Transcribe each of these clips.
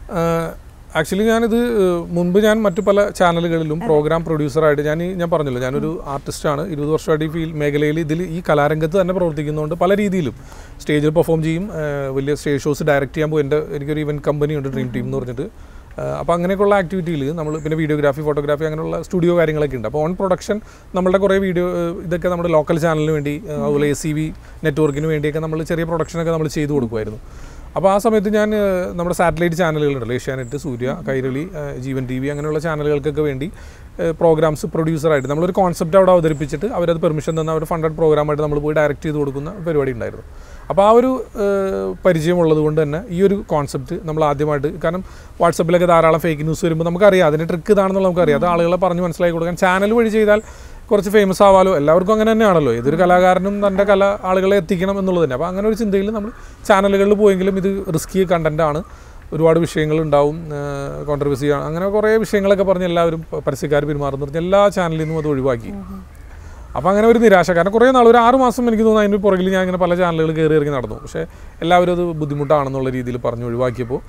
actually ഞാനിത് ഏഹ്, മുൻപ് ഞാൻ മറ്റു പല ചാനലുകളിലും പ്രോഗ്രാം പ്രൊഡ്യൂസറായിട്ട് ഞാൻ ഈ- ഞാൻ പറഞ്ഞല്ലോ ഞാനൊരു ആർട്ടിസ്റ്റാണ് ഇരുപത് വർഷമായിട്ട് ഈ ഫീൽ മേഖലയിൽ ഇതിൽ ഈ കലാരംഗത്ത് തന്നെ പ്രവർത്തിക്കുന്നതുകൊണ്ട് പല രീതിയിലും സ്റ്റേജിൽ പെർഫോം ചെയ്യും ഏഹ്, വലിയ സ്റ്റേജ് ഷോസ് ഡയറക്റ്റ് ചെയ്യാൻ പോകും എൻ്റെ എനിക്കൊരു ഇവൻറ്റ് കമ്പനി ഉണ്ട് ഡ്രീം ടീം എന്ന് പറഞ്ഞിട്ട് അപ്പോൾ അങ്ങനെയൊക്കെയുള്ള ആക്ടിവിറ്റിയിൽ നമ്മൾ പിന്നെ വീഡിയോഗ്രാഫി ഫോട്ടോഗ്രാഫി അങ്ങനെയുള്ള സ്റ്റുഡിയോ കാര്യങ്ങളൊക്കെ ഉണ്ട് അപ്പോൾ ഓൺ പ്രൊഡക്ഷൻ നമ്മളുടെ കുറേ വീഡിയോ ഇതൊക്കെ നമ്മുടെ ലോക്കൽ ചാനലിന് വേണ്ടി ഏഹ്, അതുപോലെ എ സി വി നെറ്റ്വർക്കിന് വേണ്ടിയൊക്കെ നമ്മൾ ചെറിയ പ്രൊഡക്ഷനൊക്കെ നമ്മൾ ചെയ്തു കൊടുക്കുമായിരുന്നു അപ്പോൾ ആ സമയത്ത് ഞാൻ ഏഹ്, നമ്മുടെ സാറ്റലൈറ്റ് ചാനലുകളുണ്ടല്ലോ ഏഷ്യാനെറ്റ് സൂര്യ കൈരളി ഏഹ്, ജീവൻ ടി വി അങ്ങനെയുള്ള ചാനലുകൾക്കൊക്കെ വേണ്ടി പ്രോഗ്രാംസ് പ്രൊഡ്യൂസറായിട്ട് നമ്മളൊരു കോൺസെപ്റ്റ് അവിടെ അവതരിപ്പിച്ചിട്ട് അവരത് പെർമിഷൻ തന്ന അവർ ഫണ്ടഡ് പ്രോഗ്രാമായിട്ട് നമ്മൾ പോയി ഡയറക്റ്റ് ചെയ്ത് കൊടുക്കുന്ന പരിപാടി ഉണ്ടായിരുന്നു അപ്പോൾ ആ ഒരു ഏഹ്, പരിചയമുള്ളത് കൊണ്ട് തന്നെ ഈ ഒരു കോൺസെപ്റ്റ് നമ്മൾ ആദ്യമായിട്ട് കാരണം വാട്സപ്പിലൊക്കെ ധാരാളം ഫേക്ക് ന്യൂസ് വരുമ്പോൾ നമുക്കറിയാം അതിൻ്റെ ട്രിക്ക് ഇതാണെന്നുള്ള നമുക്കറിയാം അത് ആളുകളെ പറഞ്ഞ് മനസ്സിലാക്കി കൊടുക്കാൻ ചാനൽ വഴി ചെയ്താൽ കുറച്ച് ഫേമസ് ആവാലോ എല്ലാവർക്കും അങ്ങനെ തന്നെയാണല്ലോ ഏതൊരു കലാകാരനും തൻ്റെ കല ആളുകളെ എത്തിക്കണം എന്നുള്ളത് തന്നെ അപ്പോൾ അങ്ങനെ ഒരു ചിന്തയിൽ നമ്മൾ ചാനലുകളിൽ പോയെങ്കിലും ഇത് റിസ്കി കണ്ടൻ്റ് ആണ് ഒരുപാട് വിഷയങ്ങൾ ഉണ്ടാവും കോൺട്രവേഴ്സി അങ്ങനെ കുറേ വിഷയങ്ങളൊക്കെ പറഞ്ഞ് എല്ലാവരും പ- പരസ്യക്കാർ പെരുമാറുന്ന പറഞ്ഞ് എല്ലാ ചാനലിൽ നിന്നും അത് ഒഴിവാക്കി അപ്പോൾ അങ്ങനെ ഒരു നിരാശ കാരണം കുറേ നാൾ ഒരു ആറ് മാസം എനിക്ക് തോന്നുന്നു അതിന് പുറകിൽ ഞാൻ ഇങ്ങനെ പല ചാനലുകൾ കയറി ഇറങ്ങി നടന്നു പക്ഷേ എല്ലാവരും അത് ബുദ്ധിമുട്ടാണെന്നുള്ള രീതിയിൽ പറഞ്ഞ് ഒഴിവാക്കിയപ്പോൾ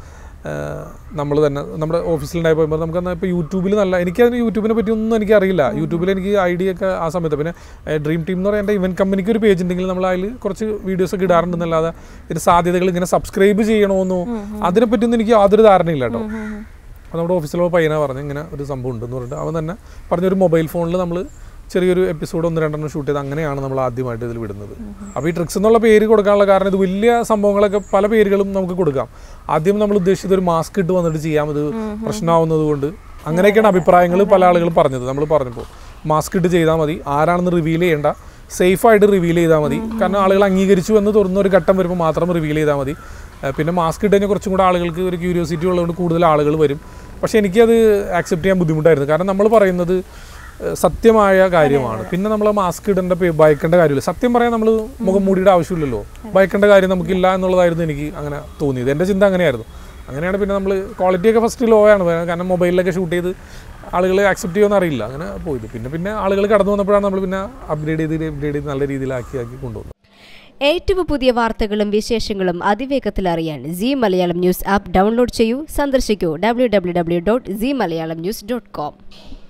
നമ്മൾ തന്നെ നമ്മുടെ ഓഫീസിലുണ്ടായപ്പോൾ നമുക്ക് എന്നാൽ ഇപ്പോൾ യൂട്യൂബിൽ നല്ല എനിക്കതിന് യൂട്യൂബിനെ പറ്റി ഒന്നും എനിക്ക് അറിയില്ല യൂട്യൂബിൽ എനിക്ക് ഐഡിയ ഒക്കെ ആ സമയത്ത് പിന്നെ ഡ്രീം ടീം എന്ന് പറയുന്ന എൻ്റെ ഇവൻറ്റ് കമ്പനിക്ക് ഒരു പേജ് ഉണ്ടെങ്കിൽ നമ്മൾ അതിൽ കുറച്ച് വീഡിയോസ് ഒക്കെ ഇടാറുണ്ടെന്നല്ലാതെ ഇതിന് സാധ്യതകൾ ഇങ്ങനെ സബ്സ്ക്രൈബ് ചെയ്യണമെന്നോ അതിനെപ്പറ്റിയൊന്നും എനിക്ക് യാതൊരു ധാരണയില്ല കേട്ടോ അപ്പോൾ നമ്മുടെ ഓഫീസിലുള്ള പയ്യനാ പറഞ്ഞു ഇങ്ങനെ ഒരു സംഭവം ഉണ്ടെന്ന് പറഞ്ഞിട്ട് അവൻ തന്നെ പറഞ്ഞൊരു മൊബൈൽ ഫോണിൽ നമ്മൾ ചെറിയൊരു എപ്പിസോഡ് ഒന്ന് രണ്ടെണ്ണം ഷൂട്ട് ചെയ്ത് അങ്ങനെയാണ് നമ്മൾ ആദ്യമായിട്ട് ഇതിൽ വിടുന്നത് അപ്പോൾ ഈ ട്രിക്സ് എന്നുള്ള പേര് കൊടുക്കാനുള്ള കാരണം ഇത് വലിയ സംഭവങ്ങളൊക്കെ പല പേരുകളും നമുക്ക് കൊടുക്കാം ആദ്യം നമ്മൾ ഉദ്ദേശിച്ചത് ഒരു മാസ്ക് ഇട്ട് വന്നിട്ട് ചെയ്യാം ഇത് പ്രശ്നമാവുന്നത് കൊണ്ട് അങ്ങനെയൊക്കെയാണ് അഭിപ്രായങ്ങൾ പല ആളുകളും പറഞ്ഞത് നമ്മൾ പറഞ്ഞപ്പോൾ മാസ്ക് ഇട്ട് ചെയ്താൽ മതി ആരാണെന്ന് റിവീൽ ചെയ്യേണ്ട സേഫായിട്ട് റിവീൽ ചെയ്താൽ മതി കാരണം ആളുകൾ അംഗീകരിച്ചു എന്ന് തോന്നുന്ന ഒരു ഘട്ടം വരുമ്പോൾ മാത്രം റിവീൽ ചെയ്താൽ മതി ഏഹ് പിന്നെ മാസ്ക് ഇട്ട് കഴിഞ്ഞാൽ കുറച്ചും കൂടെ ആളുകൾക്ക് ഒരു ക്യൂരിയോസിറ്റി ഉള്ളതുകൊണ്ട് കൂടുതൽ ആളുകൾ വരും പക്ഷേ എനിക്കത് ആക്സെപ്റ്റ് ചെയ്യാൻ ബുദ്ധിമുട്ടായിരുന്നു കാരണം നമ്മൾ പറയുന്നത് ഏഹ് സത്യമായ കാര്യമാണ് പിന്നെ നമ്മൾ മാസ്ക് ഇടേണ്ട പേ- ഭയക്കേണ്ട കാര്യമില്ല സത്യം പറയാൻ നമ്മൾ മുഖം മൂടിയുടെ ആവശ്യമില്ലല്ലോ ഭയക്കേണ്ട കാര്യം നമുക്കില്ല എന്നുള്ളതായിരുന്നു എനിക്ക് അങ്ങനെ തോന്നിയത് എൻ്റെ ചിന്ത അങ്ങനെയായിരുന്നു അങ്ങനെയാണ് പിന്നെ നമ്മൾ ക്വാളിറ്റി ഒക്കെ ഫസ്റ്റ് ലോ ആണ് കാരണം മൊബൈലിലൊക്കെ ഷൂട്ട് ചെയ്ത് ആളുകൾ ആക്സെപ്റ്റ് ചെയ്യുമെന്ന് അറിയില്ല അങ്ങനെ പോയത് പിന്നെ പിന്നെ ആളുകൾ കടന്നു വന്നപ്പോഴാണ് നമ്മൾ പിന്നെ അപ്ഗ്രേഡ് ചെയ്ത് അപ്ഗ്രേഡ് ചെയ്ത് നല്ല രീതിയിലാക്കി ആക്കി കൊണ്ടുവന്നത് ഏറ്റവും പുതിയ വാർത്തകളും വിശേഷങ്ങളും അതിവേഗത്തിൽ അറിയാൻ C Malayalam news app download ചെയ്യൂ സന്ദർശിക്കൂ W W W dot C Malayalam news dot com